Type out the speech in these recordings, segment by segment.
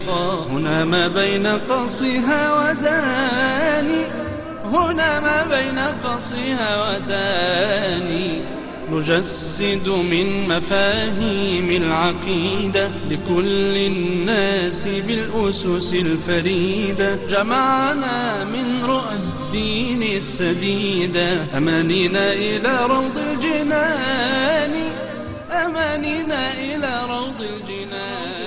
هنا ما بين قصها وداني هنا ما بين قصها وداني نجسد من مفاهيم العقيدة لكل الناس بالأسس الفريدة جمعنا من رؤى الدين السديدة أمانينا إلى روض الجنان أمانينا إلى روض الجنان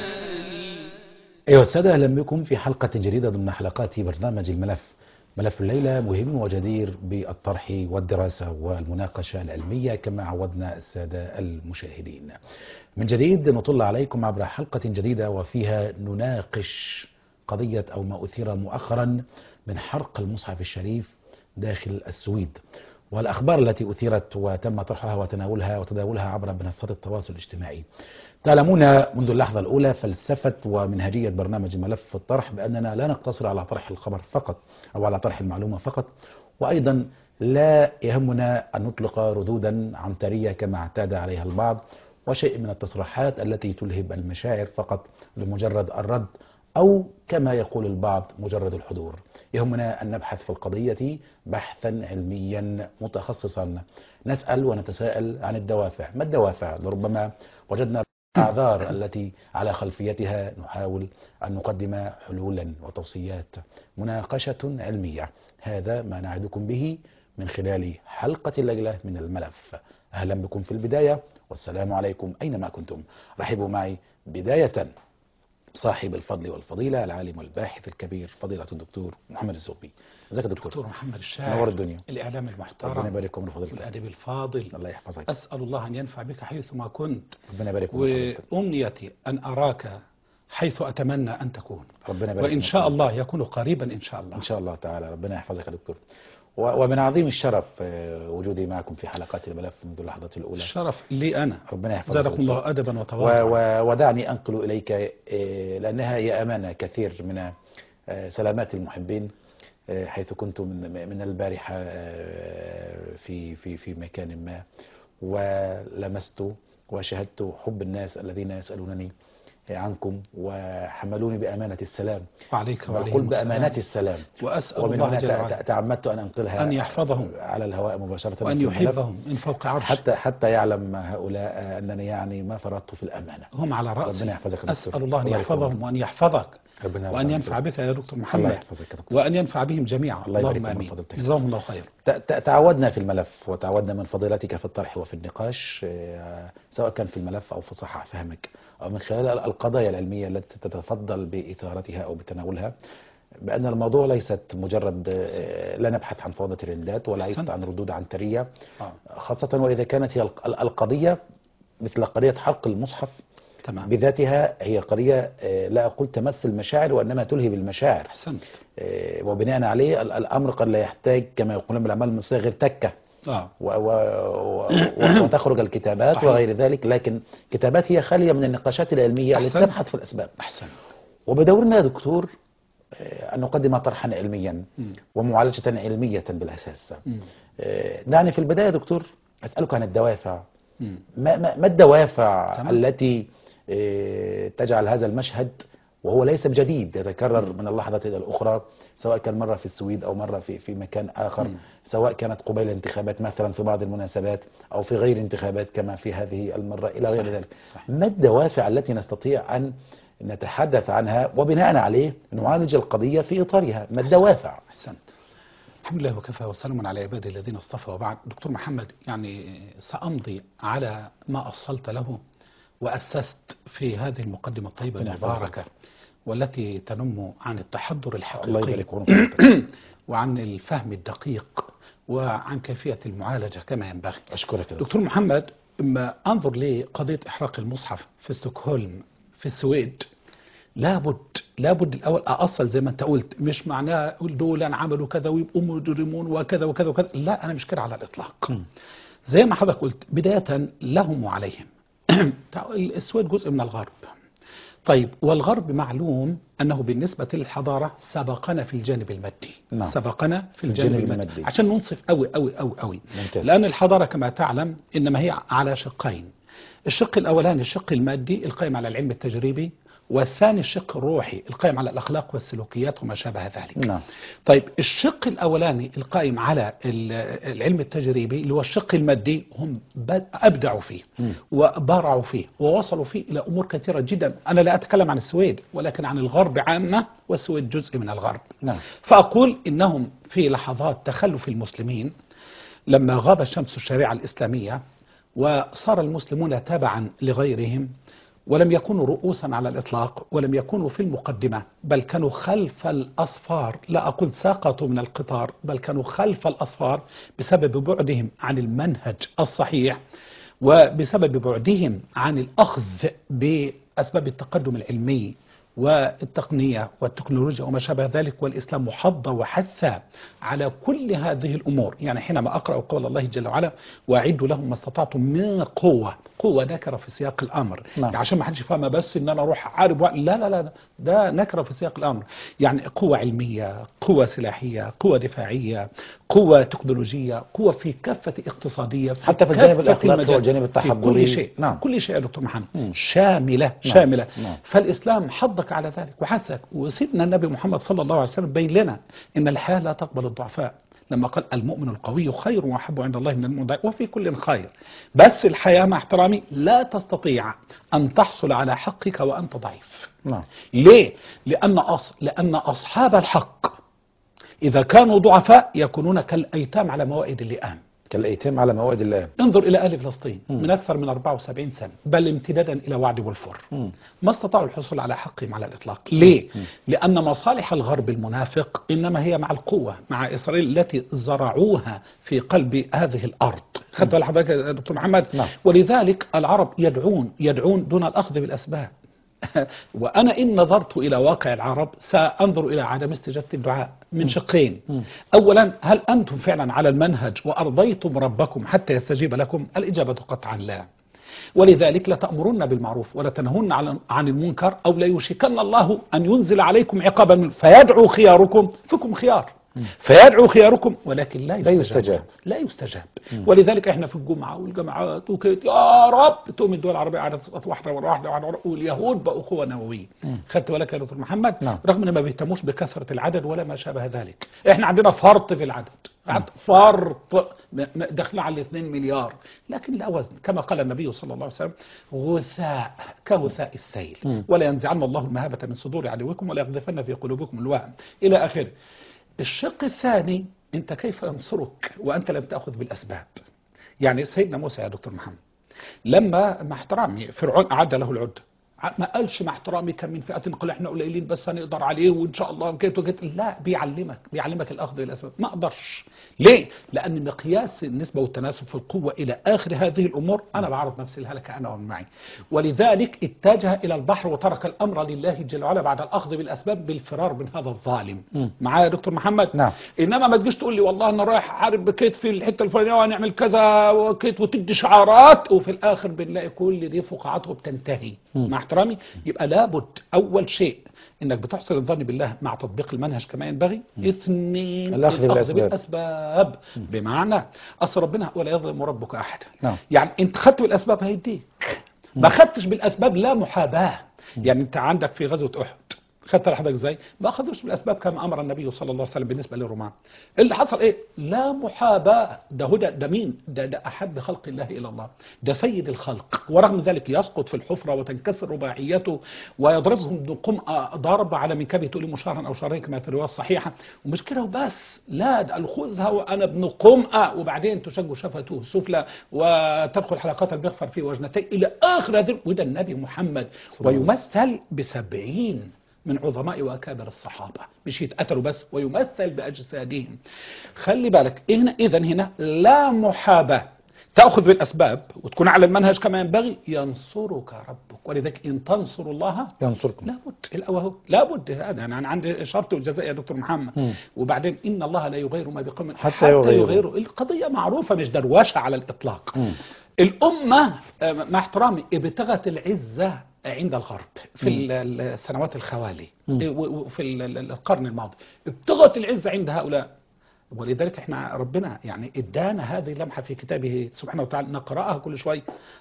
أيها السادة أهلا بكم في حلقة جديدة ضمن حلقات برنامج الملف ملف الليلة مهم وجدير بالطرح والدراسة والمناقشة العلمية كما عودنا السادة المشاهدين من جديد نطل عليكم عبر حلقة جديدة وفيها نناقش قضية أو ما أثير مؤخرا من حرق المصحف الشريف داخل السويد والأخبار التي أثيرت وتم طرحها وتناولها وتداولها عبر منصات التواصل الاجتماعي تعلمون منذ اللحظة الأولى فلسفة ومنهجية برنامج الملف في الطرح بأننا لا نقتصر على طرح الخبر فقط أو على طرح المعلومة فقط وأيضا لا يهمنا أن نطلق ردودا عنترية كما اعتاد عليها البعض وشيء من التصريحات التي تلهب المشاعر فقط لمجرد الرد أو كما يقول البعض مجرد الحضور يهمنا أن نبحث في القضية بحثا علميا متخصصا نسأل ونتساءل عن الدوافع ما الدوافع لربما وجدنا الأعذار التي على خلفيتها نحاول أن نقدم حلولا وتوصيات مناقشة علمية هذا ما نعدكم به من خلال حلقة الليلة من الملف أهلا بكم في البداية والسلام عليكم أينما كنتم رحبوا معي بداية صاحب الفضل والفضيلة العالم والباحث الكبير فضيلة الدكتور محمد الزوبي ازيك يا دكتور دكتور محمد الشاعر نور الدنيا الإعلام ربنا المحترم يبارك فيكم وفضيلتك والأدب الفاضل الله يحفظك أسأل الله أن ينفع بك حيثما كنت ربنا يبارك فيكم وفضيلتك. وأمنيتي أن أراك حيث أتمنى أن تكون ربنا يبارك وإن فيكم شاء وفضيلتك. الله يكون قريبا إن شاء الله إن شاء الله تعالى ربنا يحفظك يا دكتور و- ومن عظيم الشرف آه، وجودي معكم في حلقات الملف منذ اللحظة الأولى الشرف لي أنا ربنا يحفظك زادكم يا دكتور. الله أدبا و- وتواضعا و- ودعني أنقل إليك آه، لأنها هي أمانة كثير من آه، سلامات المحبين آه، حيث كنت من من البارحة آه، في في في مكان ما ولمست وشهدت حب الناس الذين يسألونني عنكم وحملوني بأمانة السلام وعليك بل وعليهم قل بأمانة السلام وأسأل ومن الله هنا جل تع- وعلا تعمدت أن أنقلها أن يحفظهم على الهواء مباشرة وأن في الملف. يحبهم من فوق عرش حتى حتى يعلم هؤلاء أنني يعني ما فرطت في الأمانة هم على ربنا رأسي يحفظك يا دكتور. أسأل الله أن الله يحفظهم يحفظك. وأن يحفظك ربنا وأن يرضى ينفع عنك. بك يا دكتور الله محمد يحفظك يا دكتور وأن ينفع بهم جميعا الله يبارك اللهم فيك آمين وفضلتك. جزاهم الله خير ت- ت- تعودنا في الملف وتعودنا من فضيلتك في الطرح وفي النقاش آه، سواء كان في الملف أو في صحح فهمك أو من خلال ال- القضايا العلمية التي تتفضل بإثارتها أو بتناولها بأن الموضوع ليست مجرد آه، لا نبحث عن فوضى ترندات ولا ليست أحسنت. عن ردود عنترية آه. خاصة وإذا كانت هي الق- ال- القضية مثل قضية حرق المصحف تمام بذاتها هي قضية آه، لا أقول تمس المشاعر وإنما تلهب المشاعر أحسنت آه، وبناء عليه ال- الأمر قد لا يحتاج كما يقولون بالأعمال المصرية غير تكة آه و و و وتخرج الكتابات صحيح. وغير ذلك لكن كتابات هي خالية من النقاشات العلمية التي أحسنت. تبحث في الأسباب أحسن وبدورنا يا دكتور آه، أن نقدم طرحا علميا مم. ومعالجة علمية بالأساس مم. آه، دعني في البداية يا دكتور أسألك عن الدوافع مم. ما, ما, ما الدوافع تمام. التي آه، تجعل هذا المشهد وهو ليس بجديد يتكرر من اللحظة إلى الأخرى سواء كان مرة في السويد أو مرة في, في مكان آخر مم. سواء كانت قبيل الانتخابات مثلا في بعض المناسبات أو في غير انتخابات كما في هذه المرة إلى غير صحيح. ذلك صحيح. ما الدوافع التي نستطيع أن نتحدث عنها وبناء عليه نعالج القضية في إطارها ما الدوافع أحسنت الحمد لله وكفى وسلام على عباده الذين اصطفى وبعد دكتور محمد يعني سأمضي على ما أصلت له وأسست في هذه المقدمة الطيبة ربنا يحفظك. المباركة والتي تنم عن التحضر الله الحقيقي يبارك ونفسك وعن الفهم الدقيق وعن كيفية المعالجة كما ينبغي أشكرك يا دكتور. دكتور محمد اما انظر لقضيه احراق المصحف في ستوكهولم في السويد لابد لابد الاول اصل زي ما انت قلت مش معناه اقول دول عملوا كذا ويبقوا مجرمون وكذا وكذا وكذا لا انا مش كده على الاطلاق زي ما حضرتك قلت بدايه لهم وعليهم السويد جزء من الغرب طيب والغرب معلوم أنه بالنسبة للحضارة سبقنا في الجانب المادي نعم. سبقنا في الجانب, الجانب المادي. المادي. عشان ننصف قوي قوي قوي قوي ممتاز. لأن الحضارة كما تعلم إنما هي على شقين الشق الأولاني الشق المادي القائم على العلم التجريبي والثاني الشق الروحي القائم على الأخلاق والسلوكيات وما شابه ذلك نعم طيب الشق الأولاني القائم على ال- العلم التجريبي اللي هو الشق المادي هم بد- أبدعوا فيه وبارعوا فيه ووصلوا فيه إلى أمور كثيرة جدا أنا لا أتكلم عن السويد ولكن عن الغرب عامة والسويد جزء من الغرب نعم فأقول إنهم في لحظات تخلف المسلمين لما غاب شمس الشريعة الإسلامية وصار المسلمون تابعا لغيرهم ولم يكونوا رؤوسا على الإطلاق ولم يكونوا في المقدمة بل كانوا خلف الأصفار لا أقول سقطوا من القطار بل كانوا خلف الأصفار بسبب بعدهم عن المنهج الصحيح وبسبب بعدهم عن الأخذ بأسباب التقدم العلمي والتقنية والتكنولوجيا وما شابه ذلك والإسلام محض وحث على كل هذه الأمور يعني حينما أقرأ قول الله جل وعلا وأعدوا لهم ما استطعتم من قوة قوة نكرة في سياق الأمر نعم. يعني عشان ما حدش يفهمها بس إن أنا أروح أحارب وأ- لا لا لا ده نكرة في سياق الأمر يعني قوة علمية قوة سلاحية قوة دفاعية قوة تكنولوجية قوة في كافة اقتصادية حتى في الجانب كافة الأخلاقي المجال. والجانب في التحضري. كل شيء نعم. كل شيء يا دكتور محمد مم. شاملة نعم. شاملة نعم. فالإسلام حضك على ذلك وحثك وسيدنا النبي محمد صلى الله عليه وسلم بين لنا إن الحياة لا تقبل الضعفاء لما قال المؤمن القوي خير وأحب عند الله من المؤمن الضعيف وفي كل خير بس الحياة مع احترامي لا تستطيع أن تحصل على حقك وأنت ضعيف نعم ليه؟ لأن, أص... لأن أصحاب الحق إذا كانوا ضعفاء يكونون كالأيتام على موائد اللئام كالأيتام على موائد الله انظر إلى أهل فلسطين من أكثر من 74 سنة بل امتدادا إلى وعد والفر مم. ما استطاعوا الحصول على حقهم على الإطلاق ليه؟ لأن مصالح الغرب المنافق إنما هي مع القوة مع إسرائيل التي زرعوها في قلب هذه الأرض خدت بالك حضرتك يا دكتور محمد نعم. ولذلك العرب يدعون يدعون دون الأخذ بالأسباب وأنا إن نظرت إلى واقع العرب سأنظر إلى عدم استجابة الدعاء من شقين أولا هل أنتم فعلا على المنهج وأرضيتم ربكم حتى يستجيب لكم الإجابة قطعا لا ولذلك لتأمرن بالمعروف ولا تنهون عن عن المنكر أو لا يوشكن الله أن ينزل عليكم عقابا منه فيدعو خياركم فيكم خيار فيدعو خياركم ولكن لا لا يستجاب, يستجاب. لا يستجاب ولذلك احنا في الجمعة والجماعات وكده يا رب تقوم الدول العربية قاعدة تسقط واحدة ورا واحدة ورا واحدة واليهود بقوا قوة نووية خدت بالك يا دكتور محمد نعم. رغم ان ما بيهتموش بكثرة العدد ولا ما شابه ذلك احنا عندنا فرط في العدد عد- فرط م- م- داخلين على 2 مليار لكن لا وزن كما قال النبي صلى الله عليه وسلم غثاء كغثاء السيل ولا ينزعن الله المهابة من صدور عدوكم ولا يقذفن في قلوبكم الوهم إلى آخره الشق الثاني انت كيف ينصرك وانت لم تاخذ بالاسباب يعني سيدنا موسى يا دكتور محمد لما مع احترامي فرعون اعد له العده ع- ما قالش مع احترامي كم من فئه قال احنا قليلين بس هنقدر عليه وان شاء الله كيت وكيت لا بيعلمك بيعلمك الاخذ بالاسباب ما اقدرش ليه لان مقياس النسبه والتناسب في القوه الى اخر هذه الامور انا بعرض نفسي الهلكه انا ومن معي ولذلك اتجه الى البحر وترك الامر لله جل وعلا بعد الاخذ بالاسباب بالفرار من هذا الظالم معايا يا دكتور محمد نعم. انما ما تجيش تقول لي والله انا رايح احارب بكيت في الحته الفلانيه وهنعمل كذا وكيت وتدي شعارات وفي الاخر بنلاقي كل دي فقاعاته بتنتهي مع احترامي يبقى لابد اول شيء انك بتحسن الظن بالله مع تطبيق المنهج كما ينبغي اثنين الأخذ بالأسباب. بالاسباب بمعنى اصل ربنا ولا يظلم ربك احدا نعم. يعني انت خدت بالاسباب هيديك ما خدتش بالاسباب لا محاباه يعني انت عندك في غزوه احد خدت لحضرتك ازاي؟ ما اخذوش بالاسباب كما امر النبي صلى الله عليه وسلم بالنسبه للرومان. اللي حصل ايه؟ لا محاباه ده هدى ده مين؟ ده ده احب خلق الله الى الله، ده سيد الخلق، ورغم ذلك يسقط في الحفره وتنكسر رباعيته ويضربهم بقمأ ضرب على منكبه تقول مشارا او شهرين كما في الروايه الصحيحه، ومش كده وبس، لا ده قال خذها وانا ابن قمأ وبعدين تشج شفته السفلى وتدخل حلقات المغفر في وجنتين الى اخر هذه وده النبي محمد صلى الله عليه ويمثل بسبعين من عظماء واكابر الصحابه مش يتقتلوا بس ويمثل باجسادهم خلي بالك هنا اذا هنا لا محاباه تاخذ بالاسباب وتكون على المنهج كما ينبغي ينصرك ربك ولذلك ان تنصروا الله ينصركم لابد الاول هو لابد هذا انا عندي شرط وجزاء يا دكتور محمد مم. وبعدين ان الله لا يغير ما بقوم حتى يغيروا. يغيروا القضيه معروفه مش دروشه على الاطلاق مم. الامه آه، مع احترامي ابتغت العزه عند الغرب في ال- ال- السنوات الخوالي و- وفي ال- ال- القرن الماضي ابتغت العزه عند هؤلاء ولذلك احنا ربنا يعني ادانا هذه اللمحه في كتابه سبحانه وتعالى نقراها كل شويه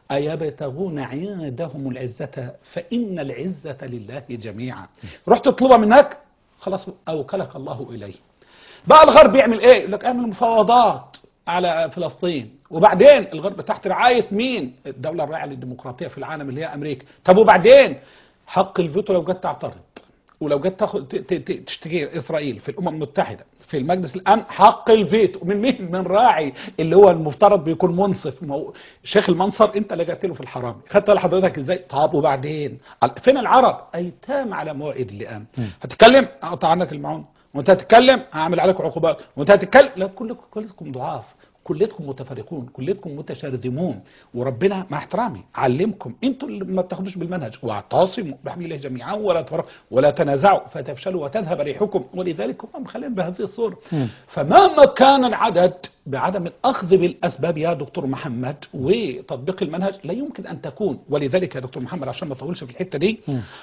ايبتغون عندهم العزه فان العزه لله جميعا رحت تطلبها منك خلاص اوكلك الله اليه بقى الغرب يعمل ايه يقول لك اعمل مفاوضات على فلسطين وبعدين الغرب تحت رعايه مين الدوله الراعيه للديمقراطيه في العالم اللي هي امريكا طب وبعدين حق الفيتو لو جت تعترض ولو جت تاخد ت- ت- ت- تشتكي اسرائيل في الامم المتحده في المجلس الامن حق الفيتو من مين من راعي اللي هو المفترض بيكون منصف ما هو شيخ المنصر انت لجأت له في الحرام خدت لحضرتك ازاي طب وبعدين فين العرب ايتام على موائد اللئام هتتكلم اقطع عنك المعون وانت هتتكلم هعمل عليك عقوبات وانت هتتكلم لا كلكم كلكم ضعاف كلتكم متفرقون كلتكم متشرذمون وربنا مع احترامي علمكم انتوا اللي ما بتاخدوش بالمنهج واعتصموا بحبل الله جميعا ولا تفرقوا ولا تنازعوا فتفشلوا وتذهب ريحكم ولذلك هم مخلين بهذه الصوره فمهما كان العدد بعدم الاخذ بالاسباب يا دكتور محمد وتطبيق المنهج لا يمكن ان تكون ولذلك يا دكتور محمد عشان ما اطولش في الحته دي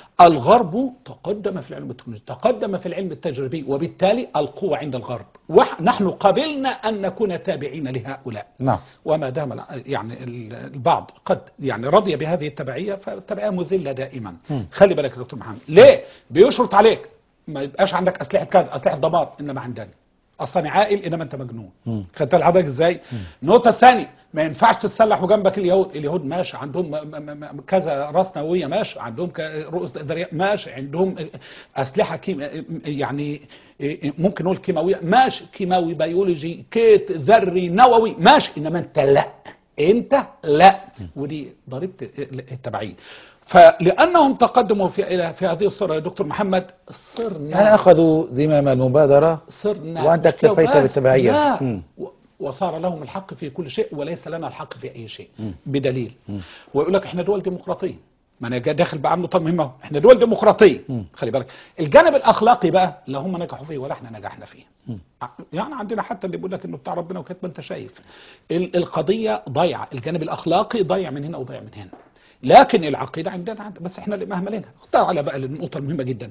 الغرب تقدم في العلم التكنولوجي تقدم في العلم التجريبي وبالتالي القوه عند الغرب ونحن قبلنا ان نكون تابعين لهؤلاء نعم وما دام الع- يعني ال- البعض قد يعني رضي بهذه التبعيه فالتبعيه مذله دائما خلي بالك يا دكتور محمد ليه بيشرط عليك ما يبقاش عندك اسلحه كذا اسلحه دمار انما عندنا اصلا عاقل انما انت مجنون خدت حضرتك ازاي النقطه الثانيه ما ينفعش تتسلح وجنبك اليهود اليهود ماشي عندهم م- م- م- كذا راس نوويه ماشي عندهم ك- رؤوس ذريه ماشي عندهم اسلحه كيم يعني ممكن نقول كيماويه ماشي كيماوي بيولوجي كيت ذري نووي ماشي انما انت لا انت لا ودي ضريبه التبعيه فلانهم تقدموا في الى في هذه الصوره يا دكتور محمد صرنا يعني أخذوا زمام المبادرة صرنا وأنت مش كده اكتفيت وبس. بالتبعية. لا. مم. و- وصار لهم الحق في كل شيء وليس لنا الحق في اي شيء بدليل ويقول لك احنا دول ديمقراطيه ما انا جا- داخل بعمل نقطه مهمه أهو. احنا دول ديمقراطيه خلي بالك الجانب الاخلاقي بقى لا هم نجحوا فيه ولا احنا نجحنا فيه ع- يعني عندنا حتى اللي بيقول لك انه بتاع ربنا وكاتب انت شايف ال- القضيه ضايعه الجانب الاخلاقي ضايع من هنا وضايع من هنا لكن العقيده عندنا عند بس احنا اللي مهملينها تعالى بقى للنقطه المهمه جدا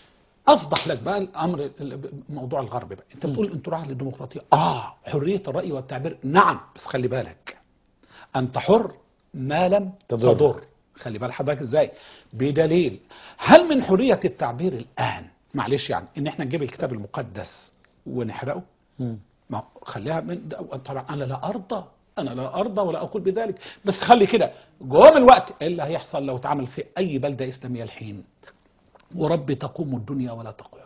افضح لك بقى الامر ال- موضوع الغرب بقى انت بتقول انتوا رايح للديمقراطيه اه حريه الراي والتعبير نعم بس خلي بالك انت حر ما لم تضر. تضر, تضر. خلي بال حضرتك ازاي بدليل هل من حريه التعبير الان معلش يعني ان احنا نجيب الكتاب المقدس ونحرقه ما خليها من طبعا انا لا ارضى انا لا ارضى ولا اقول بذلك بس خلي كده جوه الوقت ايه اللي هيحصل لو اتعمل في اي بلده اسلاميه الحين ورب تقوم الدنيا ولا تقعد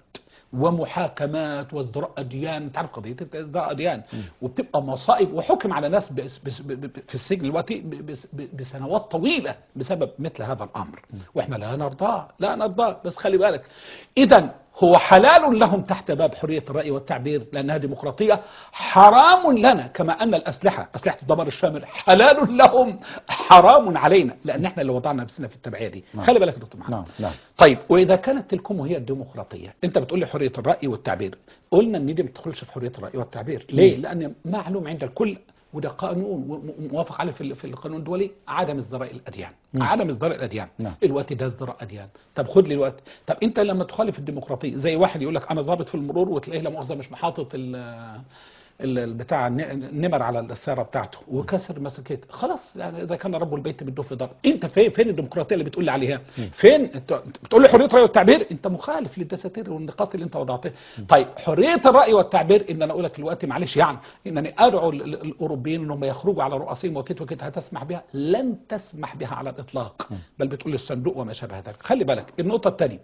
ومحاكمات وازدراء اديان انت عارف قضيه ازدراء اديان وبتبقى مصائب وحكم على ناس بس بس ب- ب- في السجن دلوقتي ب- بس- ب- بسنوات طويله بسبب مثل هذا الامر واحنا لا نرضاه لا نرضاه بس خلي بالك اذا هو حلال لهم تحت باب حريه الراي والتعبير لانها ديمقراطيه حرام لنا كما ان الاسلحه اسلحه الدمار الشامل حلال لهم حرام علينا لان احنا اللي وضعنا نفسنا في التبعيه دي نعم. خلي بالك يا دكتور محمد نعم نعم طيب واذا كانت تلكم هي الديمقراطيه انت بتقول لي حريه الراي والتعبير قلنا ان دي ما تدخلش في حريه الراي والتعبير ليه لان معلوم عند الكل وده قانون موافق عليه في في القانون الدولي عدم ازدراء الاديان عدم ازدراء الاديان نعم. الوقت ده ازدراء اديان طب خد لي الوقت طب انت لما تخالف الديمقراطيه زي واحد يقول لك انا ضابط في المرور وتلاقيه لا مؤاخذه مش محاطط ال- ال- البتاع الن- النمر على السياره بتاعته وكسر مسكت خلاص يعني اذا كان رب البيت بده في ضرب انت فين فين الديمقراطيه اللي بتقول لي عليها فين انت أنت بتقول لي حريه الراي والتعبير انت مخالف للدساتير والنقاط اللي انت وضعتها طيب حريه الراي والتعبير ان انا اقول لك دلوقتي معلش يعني انني ادعو ال- ال- الاوروبيين انهم يخرجوا على رؤسائهم وكت وكت هتسمح بها لن تسمح بها على الاطلاق بل بتقول لي الصندوق وما شابه ذلك خلي بالك النقطه الثانيه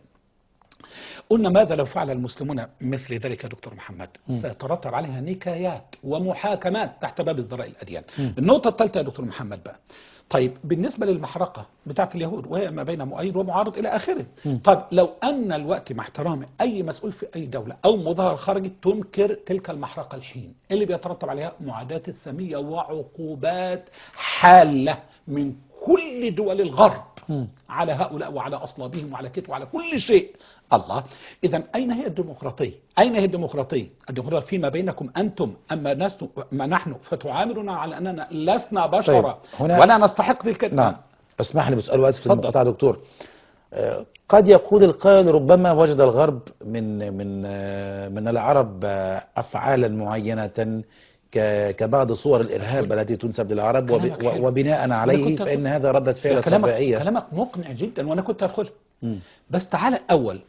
قلنا ماذا لو فعل المسلمون مثل ذلك يا دكتور محمد سيترتب عليها نكايات ومحاكمات تحت باب ازدراء الاديان النقطه الثالثه يا دكتور محمد بقى طيب بالنسبه للمحرقه بتاعت اليهود وهي ما بين مؤيد ومعارض الى اخره طب لو ان الوقت مع احترامي اي مسؤول في اي دوله او مظاهر خارجي تنكر تلك المحرقه الحين اللي بيترتب عليها معاداه الساميه وعقوبات حاله من كل دول الغرب على هؤلاء وعلى اصلابهم وعلى كت وعلى كل شيء الله اذا اين هي الديمقراطيه اين هي الديمقراطيه الديمقراطيه فيما بينكم انتم اما ناس ما نحن فتعاملنا على اننا لسنا بشرا طيب، هنا- ولا نستحق تلك نعم اسمح لي بسأل واسف اتفضل. المقاطعة دكتور آه، قد يقول القائل ربما وجد الغرب من من آه، من العرب آه، افعالا معينه ك- كبعض صور الارهاب التي تنسب للعرب وب- كلامك حلو. وبناء وأنا عليه كنت فان هذا رده فعل كلامك طبيعيه كلامك مقنع جدا وانا كنت ادخل مم. بس تعالى اول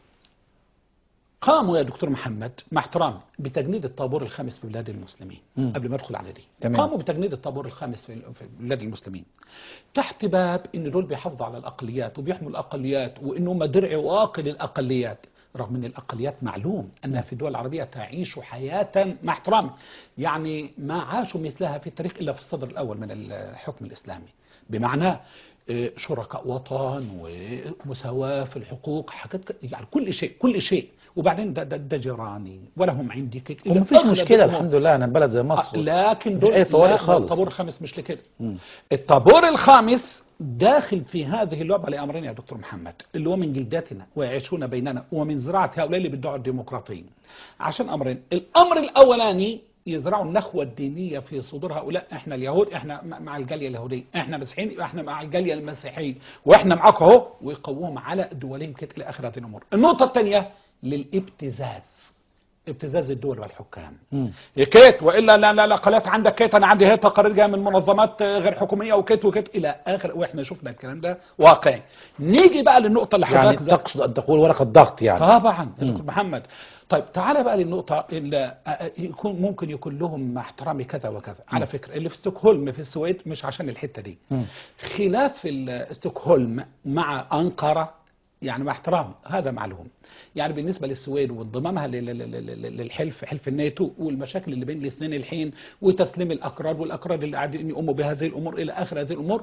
قاموا يا دكتور محمد مع احترام بتجنيد الطابور الخامس في بلاد المسلمين مم. قبل ما ادخل على دي تمام. قاموا بتجنيد الطابور الخامس في في بلاد المسلمين تحت باب ان دول بيحافظوا على الاقليات وبيحموا الاقليات وان هم درع واقي للاقليات رغم ان الاقليات معلوم انها في الدول العربيه تعيش حياه مع احترام يعني ما عاشوا مثلها في التاريخ الا في الصدر الاول من الحكم الاسلامي بمعنى آه، شركاء وطن ومساواة في الحقوق حاجات ك- يعني كل شيء كل شيء وبعدين ده, ده, ده جيراني ولهم عندي كيك إلى ومفيش أغلب مشكله الأمور. الحمد لله انا بلد زي آه، مصر لكن مفيش دول أي فوارق لا، خالص. الطابور الخامس مش لكده مم. الطابور الخامس داخل في هذه اللعبة لأمرين يا دكتور محمد اللي هو من جلداتنا ويعيشون بيننا ومن زراعة هؤلاء اللي بيدعوا الديمقراطية عشان أمرين الأمر الأولاني يزرعوا النخوة الدينية في صدور هؤلاء احنا اليهود احنا م- مع الجالية اليهودية احنا مسيحيين احنا مع الجالية المسيحيين واحنا معاكم اهو ويقووهم على دولهم كده الى اخر هذه الامور النقطة الثانية للابتزاز ابتزاز الدول والحكام مم. كيت والا لا لا لا قالت عندك كيت انا عندي هي تقارير جايه من منظمات آه، غير حكوميه وكيت وكيت الى اخر واحنا شفنا الكلام ده واقعي نيجي بقى للنقطه اللي يعني حضرتك ذكرتها. تقصد ان تقول ورقه ضغط يعني طبعا يا مم. دكتور محمد طيب تعالى بقى للنقطة اللي آه، يكون ممكن يكون لهم مع احترامي كذا وكذا على فكرة اللي في ستوكهولم في السويد مش عشان الحتة دي مم. خلاف ال- ستوكهولم مع أنقرة يعني مع احترام هذا معلوم يعني بالنسبة للسويد وانضمامها لل- لل- لل- للحلف حلف الناتو والمشاكل اللي بين الاثنين الحين وتسليم الأكراد والأكراد اللي قاعدين يقوموا بهذه الأمور إلى آخر هذه الأمور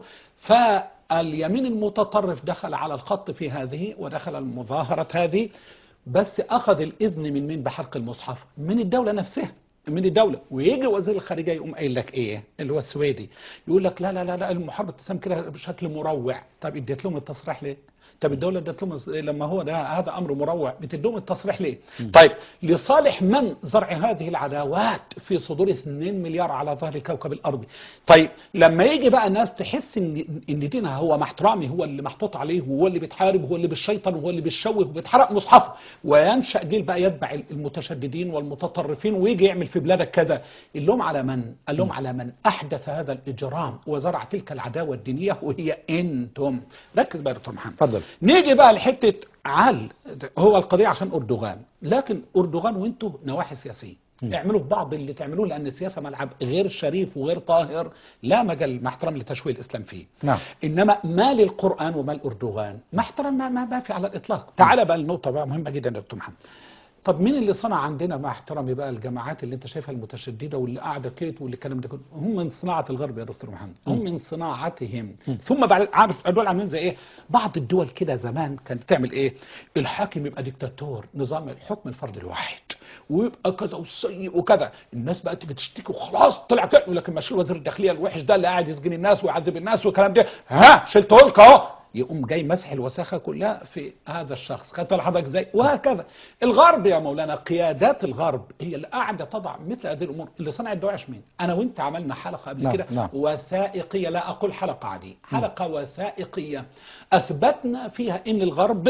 فاليمين المتطرف دخل على الخط في هذه ودخل المظاهرة هذه بس أخذ الإذن من مين بحرق المصحف من الدولة نفسها من الدولة ويجي وزير الخارجية يقوم قايل لك ايه اللي هو السويدي يقول لك لا لا لا لا المحاربة التسام كده بشكل مروع طب اديت لهم التصريح ليه طب الدولة ادت لهم لما هو ده هذا امر مروع بتديهم التصريح ليه طيب لصالح من زرع هذه العداوات في صدور 2 مليار على ظهر كوكب الارض طيب لما يجي بقى ناس تحس ان ان دينها هو مع احترامي هو اللي محطوط عليه وهو اللي بيتحارب هو اللي بالشيطان وهو اللي بيشوه وبيتحرق مصحفه وينشا جيل بقى يتبع المتشددين والمتطرفين ويجي يعمل في بلادك كذا اللوم على من؟ اللوم على من احدث هذا الاجرام وزرع تلك العداوه الدينيه وهي انتم ركز بقى يا دكتور محمد اتفضل نيجي بقى لحته عل هو القضيه عشان اردوغان لكن اردوغان وانتوا نواحي سياسيه اعملوا في بعض اللي تعملوه لان السياسه ملعب غير شريف وغير طاهر لا مجال مع احترام لتشويه الاسلام فيه نعم. انما ما للقران وما الاردوغان مع احترام ما, ما, ما في على الاطلاق تعال بقى النقطه بقى مهمه جدا يا دكتور محمد طب مين اللي صنع عندنا مع احترامي بقى الجماعات اللي انت شايفها المتشدده واللي قاعده كيت واللي الكلام ده كله هم من صناعه الغرب يا دكتور محمد هم من صناعتهم ثم بعد عارف دول عاملين زي ايه بعض الدول كده زمان كانت تعمل ايه الحاكم يبقى ديكتاتور نظام الحكم الفرد الواحد ويبقى كذا وسيء وكذا الناس بقى تيجي تشتكي وخلاص طلع كده يقول لك ماشي وزير الداخليه الوحش ده اللي قاعد يسجن الناس ويعذب الناس والكلام ده ها شلته لك اهو يقوم جاي مسح الوساخه كلها في هذا الشخص خدت حضرتك ازاي وهكذا الغرب يا مولانا قيادات الغرب هي اللي قاعده تضع مثل هذه الامور اللي صنعت دواعش مين انا وانت عملنا حلقه قبل نعم، كده نعم. وثائقيه لا اقول حلقه عاديه حلقه وثائقيه اثبتنا فيها ان الغرب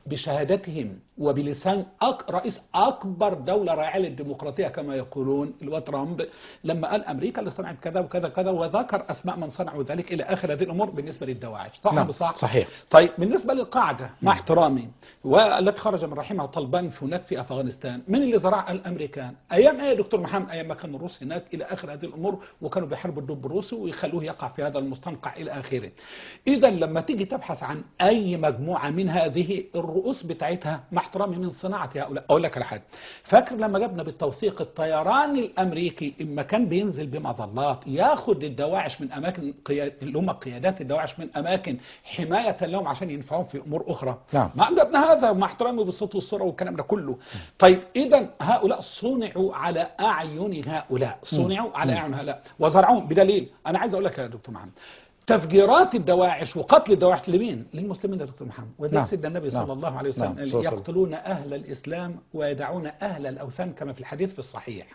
بشهادتهم وبلسان أك... رئيس اكبر دوله راعيه للديمقراطيه كما يقولون اللي هو ترامب لما قال امريكا اللي صنعت كذا وكذا كذا وذكر اسماء من صنعوا ذلك الى اخر هذه الامور بالنسبه للدواعش صح نعم، بصح صحيح. طيب بالنسبه للقاعده مع احترامي والتي خرج من رحمها طلبان في هناك في افغانستان من اللي زرعها الامريكان ايام ايه يا دكتور محمد ايام ما كان الروس هناك الى اخر هذه الامور وكانوا بيحاربوا الدب الروسي ويخلوه يقع في هذا المستنقع الى اخره اذا لما تيجي تبحث عن اي مجموعه من هذه الرؤوس بتاعتها مع احترامي من صناعه هؤلاء اقول لك على حاجه فاكر لما جبنا بالتوثيق الطيران الامريكي اما كان بينزل بمظلات ياخد الدواعش من اماكن قياد اللي هم قيادات الدواعش من اماكن حمايه لهم عشان ينفعهم في امور اخرى نعم. ما جبنا هذا مع احترامي بالصوت والصوره والكلام ده كله طيب اذا هؤلاء صنعوا على اعين هؤلاء صنعوا على اعين هؤلاء وزرعوهم بدليل انا عايز اقول لك يا دكتور محمد تفجيرات الدواعش وقتل الدواعش لمين؟ للمسلمين يا دكتور محمد وذلك نعم. سيدنا النبي نعم. صلى الله عليه نعم. وسلم صلى الله عليه وسلم. يقتلون اهل الاسلام ويدعون اهل الاوثان كما في الحديث في الصحيح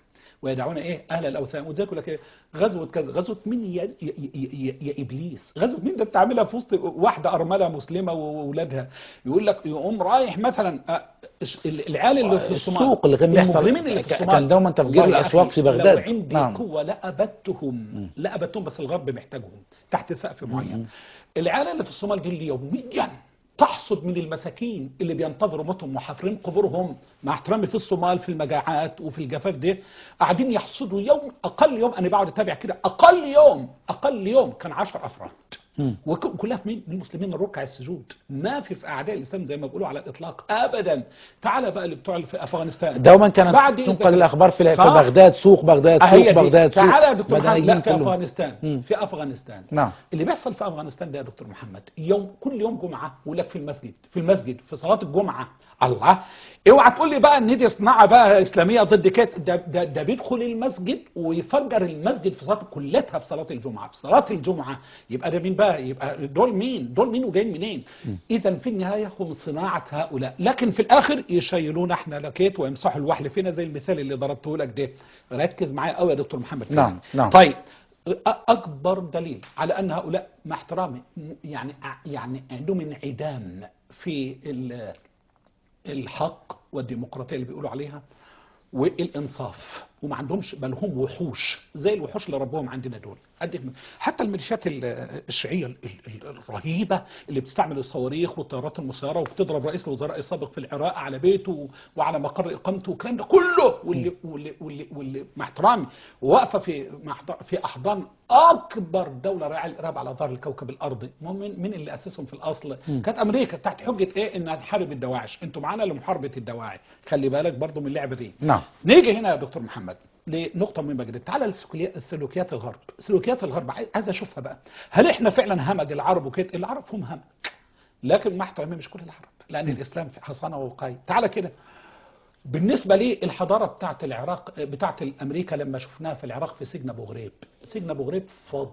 ويدعون ايه اهل الاوثان وزي يقول لك ايه غزوه كذا غزوه مين يا, يا, يا, يا ابليس غزوه مين ده انت عاملها في وسط واحده ارمله مسلمه واولادها يقول لك يقوم رايح مثلا آه، العيال اللي في الصومال السوق اللي كان بيحصل المسلمين اللي في ك- الصومال كان دوما تفجير والله يا الأسواق أخي في بغداد. لو عندي نعم. قوه لأبدتهم لأبدتهم بس الغرب محتاجهم تحت سقف معين العيال اللي في الصومال دي اللي يوميا تحصد من المساكين اللي بينتظروا موتهم وحافرين قبورهم مع احترامي في الصومال في المجاعات وفي الجفاف ده قاعدين يحصدوا يوم اقل يوم انا بقعد اتابع كده اقل يوم اقل يوم كان 10 افراد وكلها في مين؟ من المسلمين الركع السجود ما في في اعداء الاسلام زي ما بيقولوا على الاطلاق ابدا تعال بقى اللي بتوع في افغانستان دوما كانت بعد تنقل الاخبار في في صح؟ بغداد سوق بغداد هي سوق دي. بغداد سوق تعالى يا دكتور محمد مدنيين لا في كلهم. افغانستان مم. في افغانستان نعم. اللي بيحصل في افغانستان ده يا دكتور محمد يوم كل يوم جمعه يقول لك في المسجد في المسجد في صلاه الجمعه الله اوعى تقول لي بقى ان دي صناعه بقى اسلاميه ضد كده ده, ده, ده بيدخل المسجد ويفجر المسجد في صلاه كلتها في صلاه الجمعه في صلاه الجمعه يبقى ده مين بقى يبقى دول مين دول مين وجايين منين اذا في النهايه هم صناعه هؤلاء لكن في الاخر يشيلونا احنا لكيت ويمسحوا الوحل فينا زي المثال اللي ضربته لك ده ركز معايا قوي يا دكتور محمد نعم، كريم. نعم. طيب أ- اكبر دليل على ان هؤلاء مع احترامي يعني يعني عندهم انعدام في ال- الحق والديمقراطيه اللي بيقولوا عليها والانصاف وما عندهمش بل هم وحوش زي الوحوش اللي ربوهم عندنا دول أديك من- حتى الميليشيات ال- الشيعيه ال- ال- الرهيبه اللي بتستعمل الصواريخ والطيارات المسيره وبتضرب رئيس الوزراء السابق في العراق على بيته وعلى مقر اقامته والكلام ده كله واللي واللي واللي, واللي مع احترامي واقفه في مع أحضان- في احضان اكبر دوله راعيه الارهاب على ظهر الكوكب الارضي ما هو مين مين اللي اسسهم في الاصل كانت امريكا تحت حجه ايه انها تحارب الدواعش انتوا معانا لمحاربه الدواعي خلي بالك برضو من اللعبه دي نعم نيجي هنا يا دكتور محمد لنقطة مهمة جدا تعالى لسلوكيات سلوكيات الغرب سلوكيات الغرب عايز عايز اشوفها بقى هل احنا فعلا همج العرب وكده العرب هم همج لكن مع احترامي مش كل العرب لان الاسلام في حصانه ووقايه تعالى كده بالنسبة لي الحضارة بتاعت العراق بتاعت الأمريكا لما شفناها في العراق في سجن أبو غريب سجن أبو غريب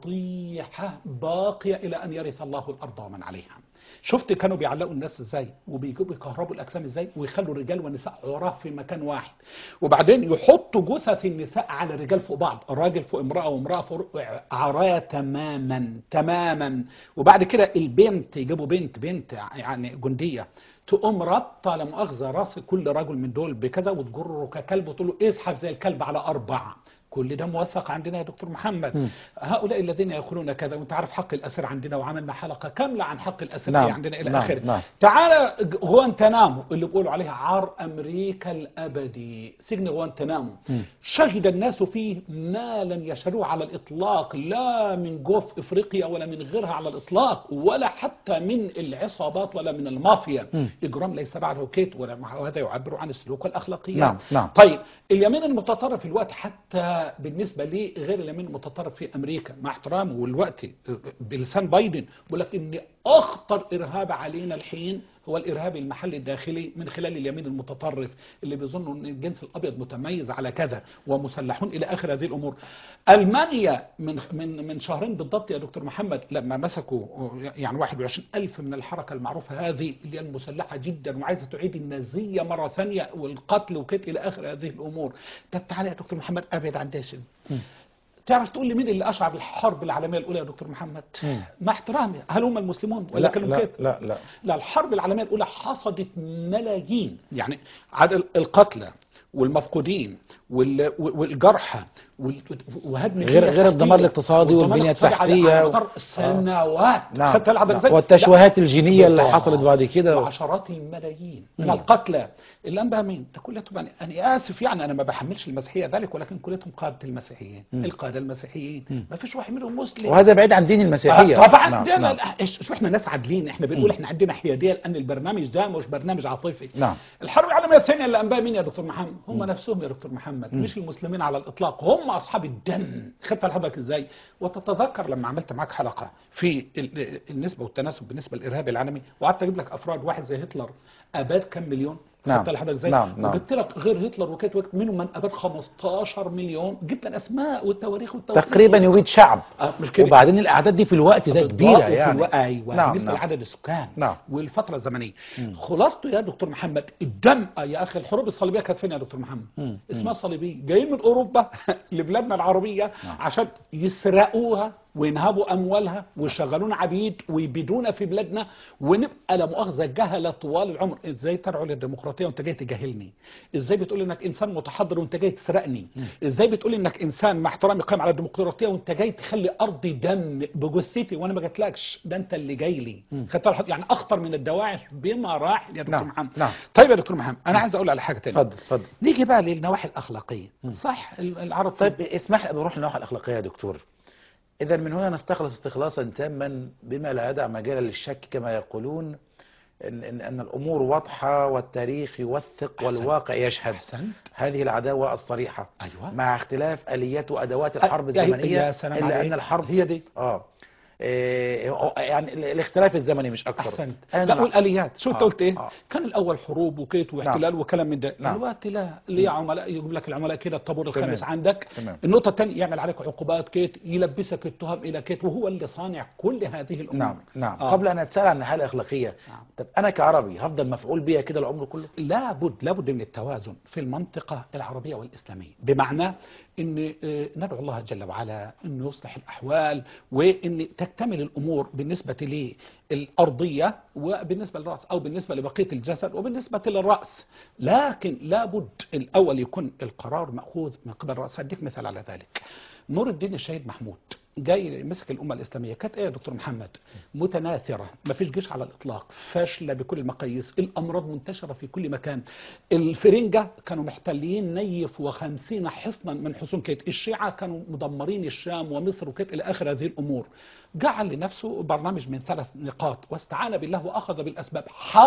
فضيحة باقية إلى أن يرث الله الأرض ومن عليها شفت كانوا بيعلقوا الناس ازاي وبيجيبوا يكهربوا الاجسام ازاي ويخلوا الرجال والنساء عراة في مكان واحد وبعدين يحطوا جثث النساء على الرجال فوق بعض الراجل فوق امراه وامراه فوق عرايا تماما تماما وبعد كده البنت يجيبوا بنت بنت يعني جنديه تقوم رابطه لا مؤاخذه راس كل رجل من دول بكذا وتجره ككلب وتقول له ازحف زي الكلب على اربعه كل ده موثق عندنا يا دكتور محمد هؤلاء الذين يقولون كذا وانت عارف حق الاسير عندنا وعملنا حلقه كامله عن حق الاسير نعم، عندنا الى نعم، اخره نعم. تعالى غوانتنامو اللي بيقولوا عليها عار امريكا الابدي سجن غوانتنامو شهد الناس فيه ما لم يشهدوه على الاطلاق لا من جوف افريقيا ولا من غيرها على الاطلاق ولا حتى من العصابات ولا من المافيا اجرام ليس بعده كيت ولا وهذا يعبر عن السلوك والاخلاقيات نعم، نعم. طيب اليمين المتطرف الوقت حتى بالنسبه لي غير اليمين المتطرف في امريكا مع احترامه والوقت بلسان بايدن بيقول لك ان اخطر ارهاب علينا الحين هو الارهاب المحلي الداخلي من خلال اليمين المتطرف اللي بيظنوا ان الجنس الابيض متميز على كذا ومسلحون الى اخر هذه الامور. المانيا من من من شهرين بالضبط يا دكتور محمد لما مسكوا يعني 21 الف من الحركه المعروفه هذه اللي هي المسلحه جدا وعايزه تعيد النازيه مره ثانيه والقتل وكده الى اخر هذه الامور. طب تعالى يا دكتور محمد ابعد عن داشن. تعرف تقول لي مين اللي اشعر بالحرب العالميه الاولى يا دكتور محمد؟ مع احترامي هل هم المسلمون ولا لا كانوا لا كده؟ لا لا لا الحرب العالميه الاولى حصدت ملايين يعني عدد القتلى والمفقودين وال- والجرحى وال- وهدم غير- البنية غير الدمار التحتية. الاقتصادي والدمار والبنية الاقتصادي على- التحتية على و- مدار سنوات نعم خدت العدد نعم. ازاي؟ والتشويهات لا. الجينية اللي بالضبط. حصلت بعد كده و- وعشرات الملايين من القتلى الانباء مين؟ ده كلهم يعني انا اسف يعني انا ما بحملش المسيحيه ذلك ولكن كلهم قاده المسيحيين القاده المسيحيين ما فيش واحد منهم مسلم وهذا بعيد عن دين المسيحية آه، طبعا نعم، ده نعم. نعم. شو احنا ناس عادلين احنا بنقول احنا عندنا حياديه لان البرنامج ده مش برنامج عاطفي نعم. الحرب العالميه الثانيه اللي انباها مين يا دكتور محمد هم نفسهم يا دكتور محمد مش المسلمين على الاطلاق هم اصحاب الدم خدت لحضرتك ازاي وتتذكر لما عملت معاك حلقه في ال- النسبه والتناسب بالنسبه للارهاب العالمي وقعدت اجيب لك افراد واحد زي هتلر اباد كم مليون نعم. خدت لحضرتك ازاي نعم، نعم. وجبت لك غير هتلر وكيت وقت منهم من اباد 15 مليون جبت الاسماء والتواريخ والتواريخ تقريبا يريد شعب آه، مش كده وبعدين الاعداد دي في الوقت ده كبيره بالضبط، وفي يعني الوقت ايوه نعم بالنسبه نعم لعدد السكان نعم. والفتره الزمنيه خلاصته يا دكتور محمد الدم آه يا اخي الحروب الصليبيه كانت فين يا دكتور محمد مم. اسمها صليبيه جايين من اوروبا لبلادنا العربيه عشان يسرقوها وينهبوا اموالها ويشغلونا عبيد ويبيدونا في بلادنا ونبقى لا مؤاخذه جهله طوال العمر ازاي ترعوا للديمقراطيه وانت جاي تجاهلني ازاي بتقول انك انسان متحضر وانت جاي تسرقني ازاي بتقول انك انسان مع احترامي قائم على الديمقراطيه وانت جاي تخلي ارضي دم بجثتي وانا ما جاتلكش ده انت اللي جاي لي خدت بالك؟ يعني اخطر من الدواعش بمراحل يا دكتور نعم، محمد نعم. طيب يا دكتور محمد انا عايز اقول على حاجه ثانيه اتفضل اتفضل نيجي بقى للنواحي الاخلاقيه صح العرب طيب اسمح لي نروح للنواحي الاخلاقيه يا دكتور اذا من هنا نستخلص استخلاصا تاما بما لا يدع مجالا للشك كما يقولون ان ان, أن الامور واضحه والتاريخ يوثق والواقع يشهد أحسنت. هذه العداوه الصريحه أيوة. مع اختلاف اليات وادوات الحرب يا- الزمنيه يا سلام الا عليك. ان الحرب هي دي اه إيه، هو- يعني ال- الاختلاف الزمني مش اكثر احسنت أنا لا مع- والاليات شو انت آه، قلت ايه آه. كان الاول حروب وكيت واحتلال وكلام من ده نعم. دلوقتي لا ليه عملاء يجيب لك العملاء كده الطابور الخامس تمام. عندك تمام. النقطه الثانيه يعمل عليك عقوبات كيت يلبسك التهم الى كيت وهو اللي صانع كل هذه الامور نعم نعم آه. قبل ان اتسال عن الحاله الاخلاقيه نعم. طب انا كعربي هفضل مفعول بيا كده العمر كله لابد لابد من التوازن في المنطقة العربية والإسلامية بمعنى أن آه، ندعو الله جل وعلا أنه يصلح الأحوال وأن تكتمل الأمور بالنسبة للأرضية وبالنسبة للرأس أو بالنسبة لبقية الجسد وبالنسبة للرأس لكن لابد الأول يكون القرار مأخوذ من قبل الرأس هديك مثال على ذلك نور الدين الشهيد محمود جاي مسك الامه الاسلاميه كانت ايه يا دكتور محمد متناثره ما فيش جيش على الاطلاق فاشله بكل المقاييس الامراض منتشره في كل مكان الفرنجه كانوا محتلين نيف وخمسين حصنا من حصون كيت الشيعه كانوا مدمرين الشام ومصر وكيت الى اخر هذه الامور جعل لنفسه برنامج من ثلاث نقاط واستعان بالله واخذ بالاسباب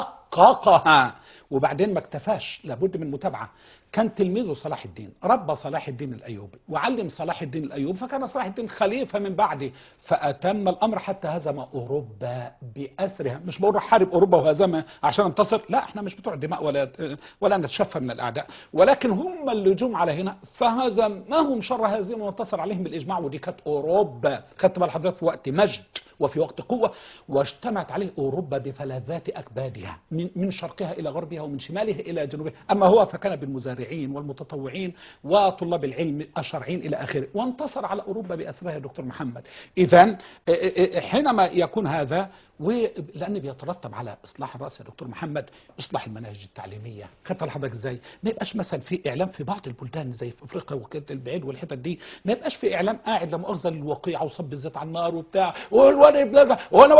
حققها وبعدين ما اكتفاش لابد من متابعه كان تلميذه صلاح الدين ربى صلاح الدين الايوبي وعلم صلاح الدين الايوبي فكان صلاح الدين خليفه من بعده فاتم الامر حتى هزم اوروبا باسرها مش بقول راح حارب اوروبا وهزمها عشان انتصر لا احنا مش بتوع دماء ولا ولا نتشفى من الاعداء ولكن هم اللي جم على هنا فهزمهم شر هزيمه وانتصر عليهم بالاجماع ودي كانت اوروبا خدت بال حضرتك في وقت مجد وفي وقت قوة واجتمعت عليه أوروبا بفلذات أكبادها من, من شرقها إلى غربها ومن شمالها إلى جنوبها أما هو فكان بالمزارعين والمتطوعين وطلاب العلم الشرعيين إلى آخره وانتصر على أوروبا بأسرها يا دكتور محمد إذا حينما يكون هذا ولأن بيترتب على إصلاح الرأس يا دكتور محمد إصلاح المناهج التعليمية خدت لحضرتك إزاي ما يبقاش مثلا في إعلام في بعض البلدان زي في أفريقيا وكده البعيد والحتت دي ما يبقاش في إعلام قاعد لا مؤاخذة للوقيعة وصب الزيت على النار وبتاع والواد ابنك وانا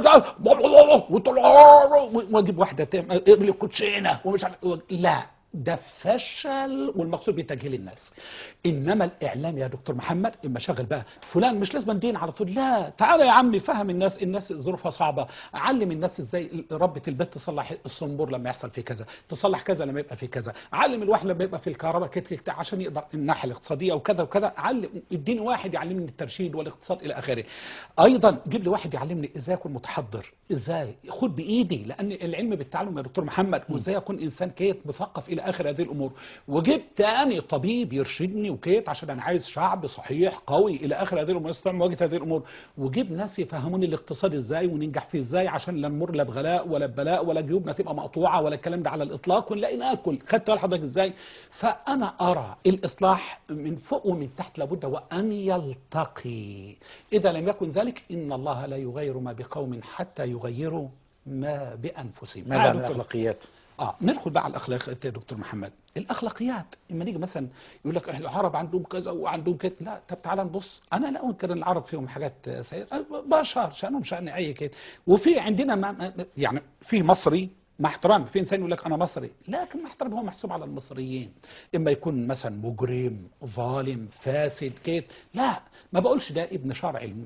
بقول واجيب واحده اقلب كوتشينه ومش عارف لا ده فشل والمقصود بتجهيل الناس انما الاعلام يا دكتور محمد اما شغل بقى فلان مش لازم دين على طول لا تعالى يا عمي فهم الناس الناس ظروفها صعبه علم الناس ازاي ربة البيت تصلح الصنبور لما يحصل في كذا تصلح كذا لما يبقى في كذا علم الواحد لما يبقى في الكهرباء كده عشان يقدر الناحيه الاقتصاديه وكذا وكذا علم اديني واحد يعلمني الترشيد والاقتصاد الى اخره ايضا جيب لي واحد يعلمني ازاي اكون متحضر ازاي خد بايدي لان العلم بالتعلم يا دكتور محمد وازاي اكون انسان كيت مثقف الى اخر هذه الامور وجبت تاني طبيب يرشدني وكيت عشان انا عايز شعب صحيح قوي الى اخر هذه الامور يستطيع مواجهه هذه الامور وجيب ناس يفهموني الاقتصاد ازاي وننجح فيه ازاي عشان لا نمر لا بغلاء ولا ببلاء ولا جيوبنا تبقى مقطوعه ولا الكلام ده على الاطلاق ونلاقي ناكل خدت بال حضرتك ازاي فانا ارى الاصلاح من فوق ومن تحت لابد وان يلتقي اذا لم يكن ذلك ان الله لا يغير ما بقوم حتى يغيروا ما بانفسهم ماذا عن الاخلاقيات اه ندخل بقى على الاخلاقيات يا دكتور محمد الاخلاقيات اما نيجي مثلا يقول لك العرب عندهم كذا وعندهم كده لا طب تعالى نبص انا لا انكر ان العرب فيهم حاجات سيئه بشر شانهم شان اي كده وفي عندنا ما يعني في مصري مع احترامي في انسان يقول لك انا مصري لكن مع احترامي هو محسوب على المصريين اما يكون مثلا مجرم ظالم فاسد كده لا ما بقولش ده ابن شرعي لمصر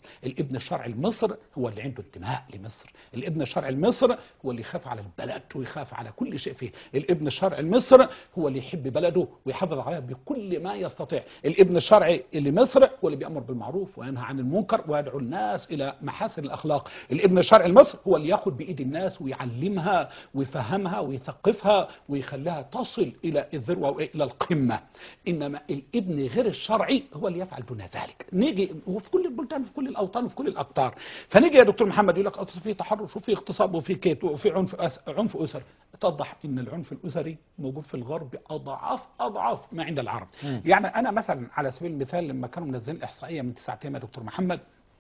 الابن الشرعي لمصر هو اللي عنده انتماء لمصر الابن الشرعي لمصر هو اللي يخاف على البلد ويخاف على كل شيء فيه الابن الشرعي لمصر هو اللي يحب بلده ويحافظ عليها بكل ما يستطيع الابن الشرعي لمصر هو اللي بيأمر بالمعروف وينهى عن المنكر ويدعو الناس إلى محاسن الأخلاق الابن الشرعي لمصر هو اللي ياخد بإيد الناس ويعلمها ويفهمها ويثقفها ويخليها تصل إلى الذروة وإلى القمة إنما الابن غير الشرعي هو اللي يفعل دون ذلك نيجي وفي كل البلدان في كل الأوطان وفي كل الأقطار فنيجي يا دكتور محمد يقول لك أصل في تحرش وفي اغتصاب وفي كيت وفي عنف أس... عنف أسري اتضح ان العنف الاسري موجود في الغرب اضعاف اضعاف ما عند العرب يعني انا مثلا على سبيل المثال لما كانوا منزلين احصائيه من تسعة ايام يا دكتور محمد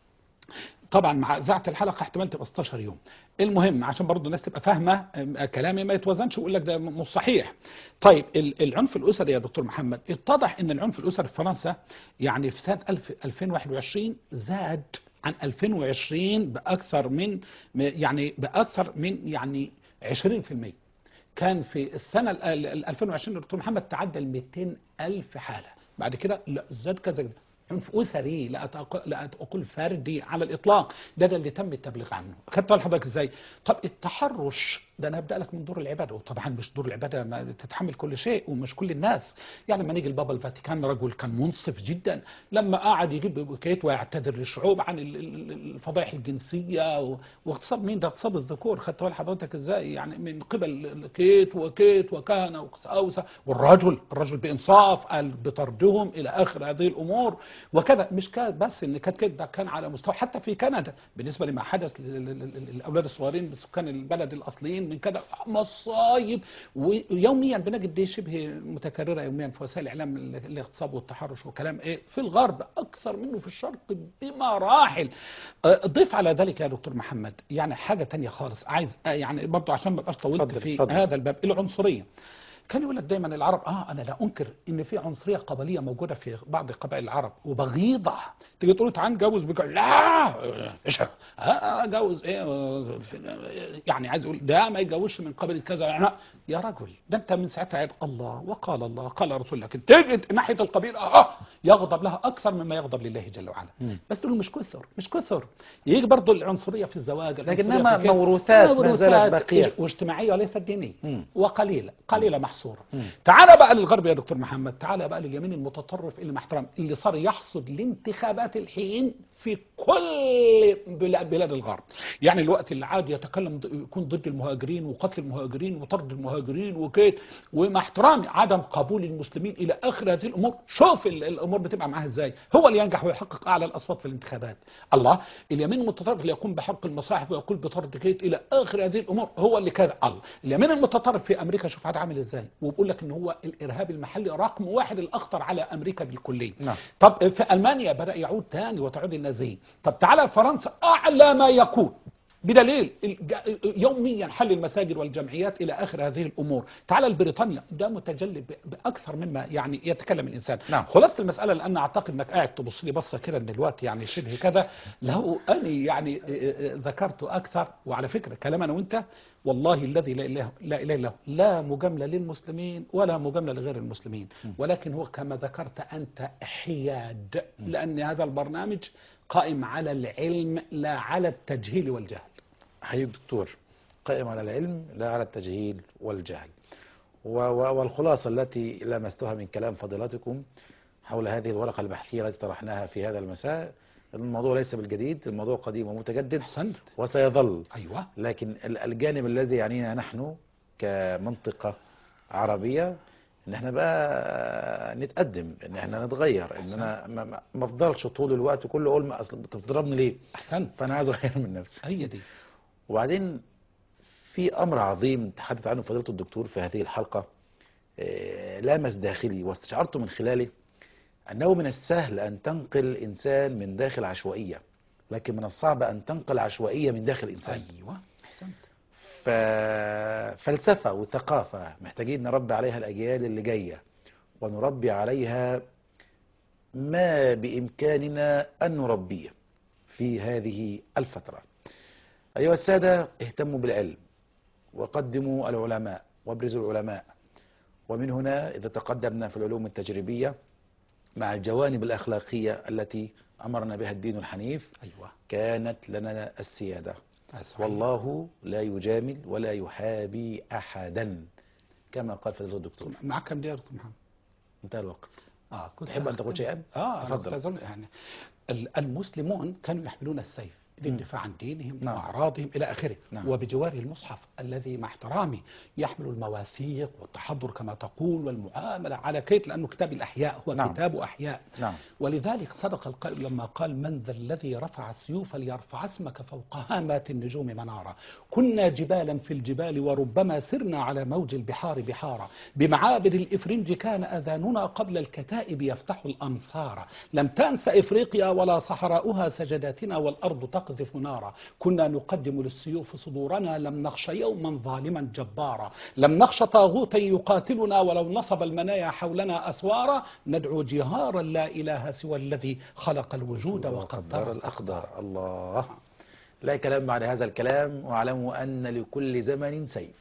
طبعا مع اذاعه الحلقه احتمال تبقى 16 يوم المهم عشان برضو الناس تبقى فاهمه أم، كلامي ما يتوزنش ويقول لك ده م- مش صحيح طيب ال- العنف الاسري يا دكتور محمد اتضح ان العنف الاسري في فرنسا يعني في سنه 1000 2021 زاد عن 2020 باكثر من م- يعني باكثر من يعني 20% كان في السنة ال- ال- ال- 2020 دكتور محمد تعدى ال 200 ألف حالة بعد كده لا زاد كذا كذا. عنف أسري لا أتق- لا أقول فردي على الإطلاق ده, ده اللي تم التبليغ عنه خدت بالك حضرتك إزاي طب التحرش ده أنا هبدأ لك من دور العبادة وطبعا مش دور العبادة ما تتحمل كل شيء ومش كل الناس يعني لما نيجي البابا الفاتيكان رجل كان منصف جدا لما قعد يجيب بوكيت ويعتذر للشعوب عن ال- ال- ال- الفضائح الجنسية و- واغتصاب مين ده اغتصاب الذكور خدت بال حضرتك ازاي يعني من قبل كيت وكيت وكهنة وقساوسة والرجل الرجل بإنصاف قال بطردهم إلى آخر هذه الأمور وكذا مش كان بس إن كانت كده ده كان على مستوى حتى في كندا بالنسبة لما حدث لل- لل- لل- للأولاد الصغيرين بسكان البلد الأصليين من كذا مصايب ويوميا بنجد دي شبه متكررة يوميا في وسائل الإعلام ال- الاغتصاب والتحرش وكلام إيه في الغرب أكثر منه في الشرق بمراحل آه، ضيف على ذلك يا دكتور محمد يعني حاجة تانية خالص عايز آه، يعني برضو عشان ما بقاش طولت اتفضل، في اتفضل. هذا الباب العنصرية كان يقول لك دايما العرب اه انا لا انكر ان في عنصريه قبليه موجوده في بعض قبائل العرب وبغيضه تيجي تقول له تعال نتجوز بك لا ايش ه- آه، اتجوز ايه آه، يعني عايز يقول ده ما يتجوزش من قبيله كذا يعني يا رجل ده انت من ساعتها قاعد الله وقال الله قال رسول الله لكن تيجي ناحيه القبيله اه يغضب لها اكثر مما يغضب لله جل وعلا بس تقول له مش كثر مش كثر يجي برضه العنصريه في الزواج العنصرية لكنما في كده. موروثات ما موروثات زالت باقية. واجتماعيه وليست دينيه مم. وقليله قليله محصوره تعال بقى للغرب يا دكتور محمد تعال بقى لليمين المتطرف اللي محترم اللي صار يحصد الانتخابات الحين في كل بلا- بلاد الغرب يعني الوقت اللي عاد يتكلم ض- يكون ضد المهاجرين وقتل المهاجرين وطرد المهاجرين وكيت ومع احترامي عدم قبول المسلمين الى اخر هذه الامور شوف ال- الامور بتبقى معاه ازاي هو اللي ينجح ويحقق اعلى الاصوات في الانتخابات الله اليمين المتطرف اللي يقوم بحق المصاحف ويقول بطرد كيت الى اخر هذه الامور هو اللي كذا الله اليمين المتطرف في امريكا شوف عاد عامل ازاي وبيقول لك ان هو الارهاب المحلي رقم واحد الاخطر على امريكا بالكليه نعم. طب في المانيا بدا يعود تاني وتعود النازيه طب تعالى فرنسا اعلى ما يكون بدليل الج- يوميا حل المساجد والجمعيات الى اخر هذه الامور تعال لبريطانيا ده متجلي ب- باكثر مما يعني يتكلم الانسان نعم. خلاصه المساله لان اعتقد انك قاعد تبص لي بصه كده ان الوقت يعني شبه كده لو اني يعني ذكرت اكثر وعلى فكره كلام انا وانت والله الذي لا اله لا اله الا هو لا مجامله للمسلمين ولا مجامله لغير المسلمين ولكن هو كما ذكرت انت حياد لان هذا البرنامج قائم على العلم لا على التجهيل والجهل حبيب دكتور قائم على العلم لا على التجهيل والجهل و- و- والخلاصة التي لمستها من كلام فضيلتكم حول هذه الورقة البحثية التي طرحناها في هذا المساء الموضوع ليس بالجديد الموضوع قديم ومتجدد احسنت وسيظل ايوه لكن ال- الجانب الذي يعنينا نحن كمنطقة عربية ان احنا بقى نتقدم ان احنا نتغير ان انا ما- ما ما افضلش طول الوقت كله اقول ما اصل بتضربني ليه احسنت فانا عايز اغير من نفسي هي دي وبعدين في امر عظيم تحدث عنه فضيله الدكتور في هذه الحلقه آه، لامس داخلي واستشعرت من خلاله انه من السهل ان تنقل انسان من داخل عشوائيه لكن من الصعب ان تنقل عشوائيه من داخل انسان ايوه احسنت ففلسفه وثقافه محتاجين نربي عليها الاجيال اللي جايه ونربي عليها ما بامكاننا ان نربيه في هذه الفتره أيها السادة اهتموا بالعلم وقدموا العلماء وابرزوا العلماء ومن هنا إذا تقدمنا في العلوم التجريبية مع الجوانب الأخلاقية التي أمرنا بها الدين الحنيف أيوة كانت لنا السيادة صحيح. والله لا يجامل ولا يحابي أحدا كما قال فضيلة الدكتور معك كم دقيقة دكتور محمد؟ انتهى الوقت اه كنت تحب أن تقول شيئا؟ اه تفضل. تفضل تفضل يعني ال- المسلمون كانوا يحملون السيف للدفاع عن دينهم نعم. واعراضهم الى اخره نعم. وبجواره المصحف الذي مع احترامي يحمل المواثيق والتحضر كما تقول والمعامله على كيت لانه كتاب الاحياء هو نعم. كتاب احياء نعم ولذلك صدق القائل لما قال من ذا الذي رفع السيوف ليرفع اسمك فوق هامات النجوم منارا كنا جبالا في الجبال وربما سرنا على موج البحار بحارا بمعابر الإفرنج كان أذاننا قبل الكتائب يفتح الأمصار لم تنس إفريقيا ولا صحراؤها سجداتنا والأرض تقذف نارا كنا نقدم للسيوف صدورنا لم نخش يوما ظالما جبارا لم نخش طاغوتا يقاتلنا ولو نصب المنايا حولنا أسوارا ندعو جهارا لا إله سوى الذي خلق الوجود وقدر وقدر الأقدار الله لا كلام بعد هذا الكلام واعلموا أن لكل زمن سيف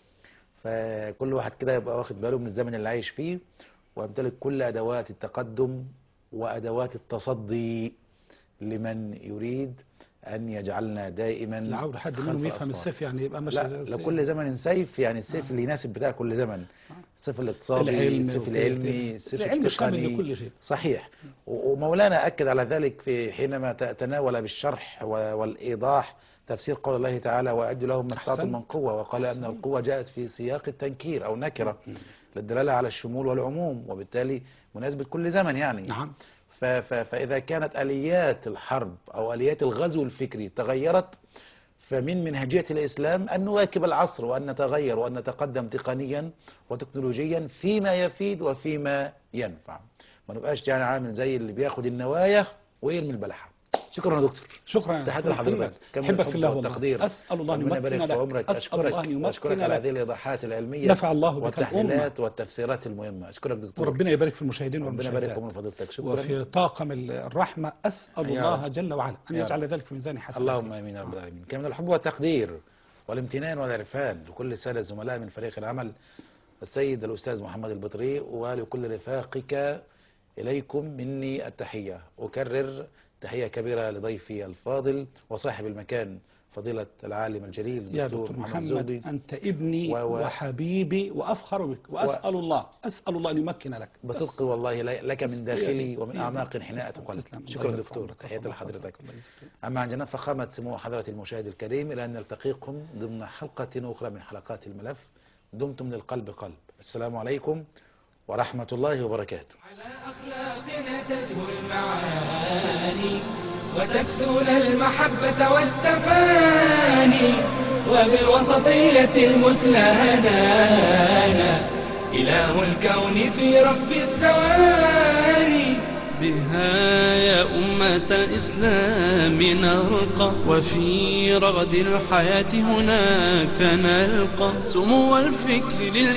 فكل واحد كده يبقى واخد باله من الزمن اللي عايش فيه ويمتلك كل أدوات التقدم وأدوات التصدي لمن يريد أن يجعلنا دائما لا عاود حد خلف منهم يفهم الأسوار. السيف يعني يبقى ماشي لا زي السيف. لكل زمن سيف يعني السيف اللي يناسب بتاع كل زمن السيف الاقتصادي العلم السيف وكده. العلمي السيف العلم شامل التقني لكل شيء. صحيح و- ومولانا أكد على ذلك في حينما ت- تناول بالشرح و- والإيضاح تفسير قول الله تعالى وأعد لهم ما استطعتم أحسنت. من قوة وقال أن القوة جاءت في سياق التنكير أو نكرة للدلالة على الشمول والعموم وبالتالي مناسبة كل زمن يعني نعم ف- ف- فإذا كانت آليات الحرب أو آليات الغزو الفكري تغيرت فمن منهجية الإسلام أن نواكب العصر وأن نتغير وأن نتقدم تقنيا وتكنولوجيا فيما يفيد وفيما ينفع ما نبقاش يعني عامل زي اللي بياخد النوايا ويرمي البلحة شكرا يا دكتور شكرا تحية لحضرتك كم حبك الحب في الله والله والتقدير أسأل الله أن ربنا يمكن يبارك في لك عمرك أسأل الله أشكرك أن أشكرك يمكن على لك هذه الإيضاحات العلمية نفع الله بك الأمة والتحليلات والتفسيرات المهمة أشكرك دكتور وربنا يبارك في المشاهدين ربنا يبارك والمشاهدات في فضيلتك شكرا وفي طاقم الرحمة أسأل يا الله رب. جل وعلا أن يا يجعل ذلك في ميزان حسناته اللهم امين يا رب العالمين كان من الحب والتقدير والامتنان والعرفان لكل الساده الزملاء من فريق العمل السيد الاستاذ محمد البطري ولكل رفاقك اليكم مني التحيه اكرر تحيه كبيره لضيفي الفاضل وصاحب المكان فضيله العالم الجليل يا الدكتور دكتور محمد محمد زودي أنت ابني و- و- وحبيبي وأفخر بك وأسأل الله أسأل الله أن يمكن لك بصدق والله لا- لك من داخلي ومن بيدي. اعماق حناءة قلبي تسلم. شكرا الله يرفع دكتور عمرك تحياتي ويرفع لحضرتك قدرك. الله يجزيك. أما عن جنات فخامة سمو حضرة المشاهد الكريم إلى أن نلتقيكم ضمن حلقة أخرى من حلقات الملف دمتم للقلب قلب السلام عليكم ورحمة الله وبركاته على أخلاقنا تزهو المعاني وتكسون المحبة والتفاني وبالوسطية المثلى هدانا إله الكون في رب الثواني بها يا أمة الإسلام نرقى وفي رغد الحياة هناك نلقى سمو الفكر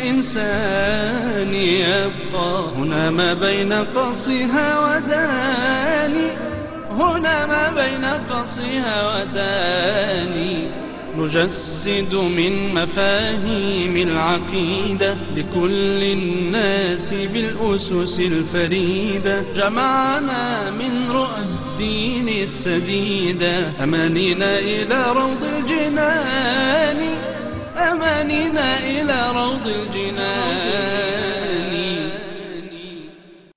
للإنسان يبقى هنا ما بين قصها وداني هنا ما بين قصها وداني نجسد من مفاهيم العقيدة لكل الناس بالأسس الفريدة جمعنا من رؤى الدين السديدة أمانينا إلى روض الجنان أمانينا إلى روض الجنان